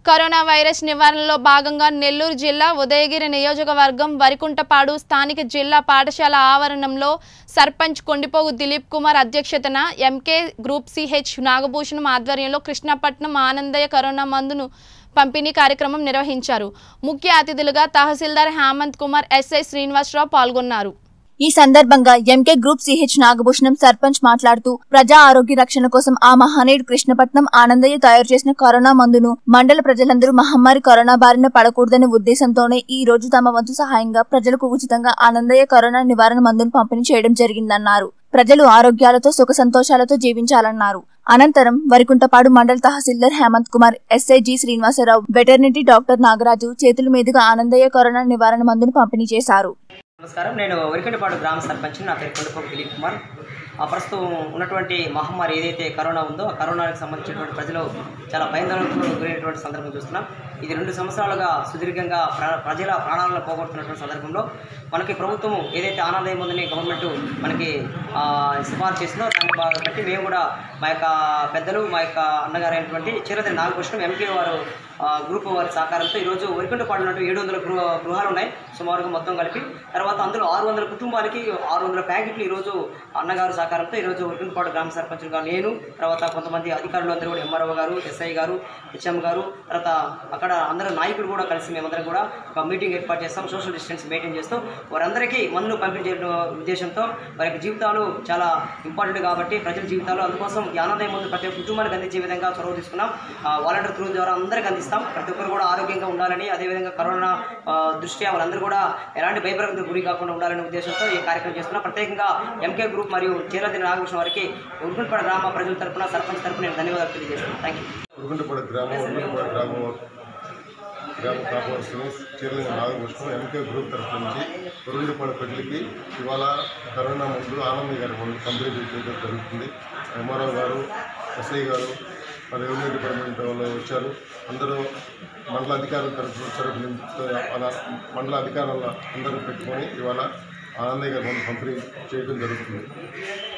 corona virus నివారణలో భాగంగా నెల్లూరు జిల్లా ఉదయగిరి నియోజకవర్గం వరికుంటపాడు స్థానిక జిల్లా పాఠశాల ఆవరణంలో సర్పంచ్ కొండిపోగు దిలీప్ కుమార్ అధ్యక్షతన ఎంకే గ్రూప్ సిహెచ్ నాగభూషణం ఆధ్వర్యంలో కృష్ణపట్నం ఆనందయ్య కరోనా మందును పంపిణీ కార్యక్రమం నిర్వహించారు ముఖ్య అతిథులుగా తహసీల్దార్ హేమంత్ కుమార్ ఎస్ఐ శ్రీనివాసరావు పాల్గొన్నారు ఈ సందర్భంగా MK group CH Nagabhushanam sarpanch మాట్లాడుతూ ప్రజా ఆరోగ్య రక్షణ కోసం ఆ మహనీయుడు కృష్ణపట్నం ఆనందయ్య తయారు చేసిన కరోనా మందును మండల ప్రజలందరూ మహమ్మారి కరోనా బారిన పడకూడదనే ఉద్దేశంతోనే ఈ రోజు తమ వంతు సహాయంగా ప్రజలకు ఉచితంగా ఆనందయ్య కరోనా నివారణ మందును పంపిణీ చేయడం జరిగిందన్నారు ప్రజలు ఆరోగ్యాలతో సుఖ సంతోషాలతో జీవించాలన్నారు అనంతరం Varikuntapadu mandal tahsildar Hemant Kumar SI G Srinivasarao veterinary doctor Nagaraju చేతుల మీదుగా ఆనందయ్య కరోనా నివారణ మందును పంపిణీ చేశారు నమస్కారం నేను వరికంటిపాడు గ్రామ సర్పంచ్ నా పేరు కొండపోకు దిలీప్ కుమార్ ఆ ప్రస్తుతం ఉన్నటువంటి మహమ్మారి ఏదైతే కరోనా ఉందో ఆ కరోనాకి సంబంధించినటువంటి ప్రజలు చాలా భయాందోళనకు గురైనటువంటి సందర్భం చూస్తున్నాం ఇది రెండు సంవత్సరాలుగా సుదీర్ఘంగా ప్ర ప్రజల ప్రాణాలను పోగొడుతున్నటువంటి సందర్భంలో మనకి ప్రభుత్వం ఏదైతే ఆనందం ఉందని గవర్నమెంట్ మనకి ఆ, సిఫార్సు చేసిందో దాన్ని బా- బట్టి మేము కూడా మా యొక్క పెద్దలు మా యొక్క అన్నగారు అయినటువంటి చీరది నాగభూషణం ఎంపీ వారు ఆ, గ్రూప్ వారి సహకారంతో ఈరోజు వరికంటపాడు ఉన్నట్టు ఏడు వందల గృహ గృహాలు ఉన్నాయి సుమారుగా మొత్తం కలిపి తర్వాత అందులో ఆరు వందల కుటుంబాలకి ఆరు వందల ప్యాకెట్లు ఈరోజు అన్నగారు సహకారంతో ఈరోజు వరికంటపాడు గ్రామ సర్పంచులుగా నేను తర్వాత కొంతమంది అధికారులు అందరూ కూడా ఎంఆర్ఓ గారు ఎస్ఐ గారు హెచ్ఎం గారు తర్వాత అక్కడ అందరూ నాయకులు కూడా కలిసి మేమందరం కూడా ఒక మీటింగ్ ఏర్పాటు చేస్తాం సోషల్ డిస్టెన్స్ మెయింటైన్ చేస్తూ వారందరికీ మందులు పంపిణీ చేయడం ఉద్దేశంతో వారి యొక్క జీవితాలు చాలా ఇంపార్టెంట్ కాబట్టి ప్రజల జీవితాలు అందుకోసం ఈ ఆనందం మందు ప్రతి ఒక్క కుటుంబానికి అందించే విధంగా చొరవ తీసుకున్నాం వాలంటీర్ త్రూ ద్వారా అందరికీ అందిస్తాం ప్రతి ఒక్కరు కూడా ఆరోగ్యంగా ఉండాలని అదేవిధంగా కరోనా ఆ, దృష్ట్యా వాళ్ళందరూ కూడా ఎలాంటి భయభ్రాంతికి గురి కాకుండా ఉండాలనే ఉద్దేశంతో ఈ కార్యక్రమం చేస్తున్నాం ప్రత్యేకంగా ఎంకే గ్రూప్ మరియు చీరదిన నాగకృష్ణ వారికి ఉరుకుంటపాడు గ్రామ ప్రజల తరపున సర్పంచ్ తరపున నేను ధన్యవాదాలు తెలియజేస్తున్నాను థ్యాంక్ యూ ఉరుగంటపాడు గ్రామం ఉరుగంటపాడు గ్రామం గ్రామ కాపాడుతున్న చీరలింగ నాగభూషణం ఎంకే గ్రూప్ తరఫు నుంచి ఉరుగంటపాడు ప్రజలకి ఇవాళ కరోనా మందు ఆనంద్ గారి మందు పంపిణీ చేయడం జరుగుతుంది ఎంఆర్ఓ గారు ఎస్ఐ గారు మరి రెవెన్యూ డిపార్ట్మెంట్ వాళ్ళు వచ్చారు అందరూ మండల అధికారుల తరఫు తరఫు నుంచి వాళ్ళ మండల అధికారుల అందరూ పెట్టుకొని ఇవాళ ఆనందయ్య గారి మందు పంపిణీ చేయడం జరుగుతుంది